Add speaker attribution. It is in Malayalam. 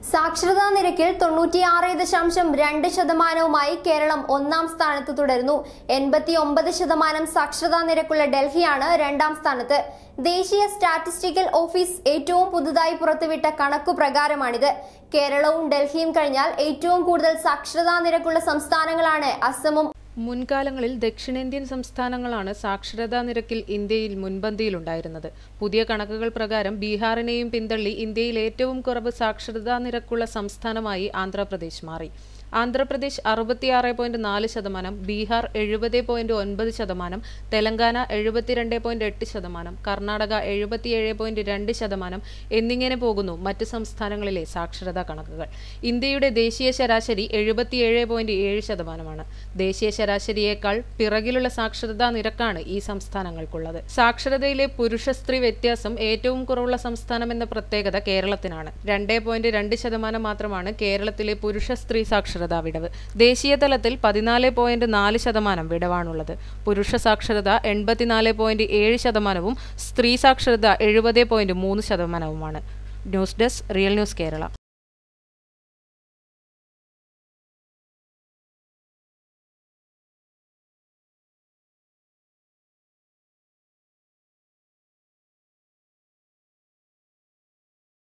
Speaker 1: സാക്ഷരതാ നിരക്കിൽ തൊണ്ണൂറ്റിയാറ് ദശാംശം രണ്ട് ശതമാനവുമായി കേരളം ഒന്നാം സ്ഥാനത്ത് തുടരുന്നു എൺപത്തി ഒമ്പത് ശതമാനം സാക്ഷരതാ നിരക്കുള്ള ഡൽഹിയാണ് രണ്ടാം സ്ഥാനത്ത് ദേശീയ സ്റ്റാറ്റിസ്റ്റിക്കൽ ഓഫീസ് ഏറ്റവും പുതുതായി പുറത്തുവിട്ട കണക്കു പ്രകാരമാണിത് കേരളവും ഡൽഹിയും കഴിഞ്ഞാൽ ഏറ്റവും കൂടുതൽ സാക്ഷരതാ നിരക്കുള്ള സംസ്ഥാനങ്ങളാണ് അസമും
Speaker 2: മുൻകാലങ്ങളിൽ ദക്ഷിണേന്ത്യൻ സംസ്ഥാനങ്ങളാണ് സാക്ഷരതാ നിരക്കിൽ ഇന്ത്യയിൽ മുൻപന്തിയിലുണ്ടായിരുന്നത് പുതിയ കണക്കുകൾ പ്രകാരം ബീഹാറിനെയും പിന്തള്ളി ഇന്ത്യയിൽ ഏറ്റവും കുറവ് സാക്ഷരതാ നിരക്കുള്ള സംസ്ഥാനമായി ആന്ധ്രാപ്രദേശ് മാറി ആന്ധ്രാപ്രദേശ് അറുപത്തിയാറ് പോയിന്റ് നാല് ശതമാനം ബീഹാർ എഴുപത് പോയിന്റ് ഒൻപത് ശതമാനം തെലങ്കാന എഴുപത്തിരണ്ട് പോയിന്റ് എട്ട് ശതമാനം കർണാടക എഴുപത്തിയേഴ് പോയിന്റ് രണ്ട് ശതമാനം എന്നിങ്ങനെ പോകുന്നു മറ്റ് സംസ്ഥാനങ്ങളിലെ സാക്ഷരതാ കണക്കുകൾ ഇന്ത്യയുടെ ദേശീയ ശരാശരി എഴുപത്തിയേഴ് പോയിന്റ് ഏഴ് ശതമാനമാണ് ദേശീയ ശരാശരിയേക്കാൾ പിറകിലുള്ള സാക്ഷരതാ നിരക്കാണ് ഈ സംസ്ഥാനങ്ങൾക്കുള്ളത് സാക്ഷരതയിലെ പുരുഷ സ്ത്രീ വ്യത്യാസം ഏറ്റവും കുറവുള്ള സംസ്ഥാനം എന്ന പ്രത്യേകത കേരളത്തിനാണ് രണ്ട് പോയിന്റ് രണ്ട് ശതമാനം മാത്രമാണ് കേരളത്തിലെ പുരുഷ സ്ത്രീ സാക്ഷരതാ വിടവ് ദേശീയ തലത്തിൽ പതിനാല് പോയിന്റ് നാല് ശതമാനം വിടവാണുള്ളത് പുരുഷ സാക്ഷരത എൺപത്തിനാല് പോയിന്റ് ഏഴ് ശതമാനവും സ്ത്രീ സാക്ഷരത എഴുപത് പോയിന്റ് മൂന്ന് ശതമാനവുമാണ് news desk real news Kerala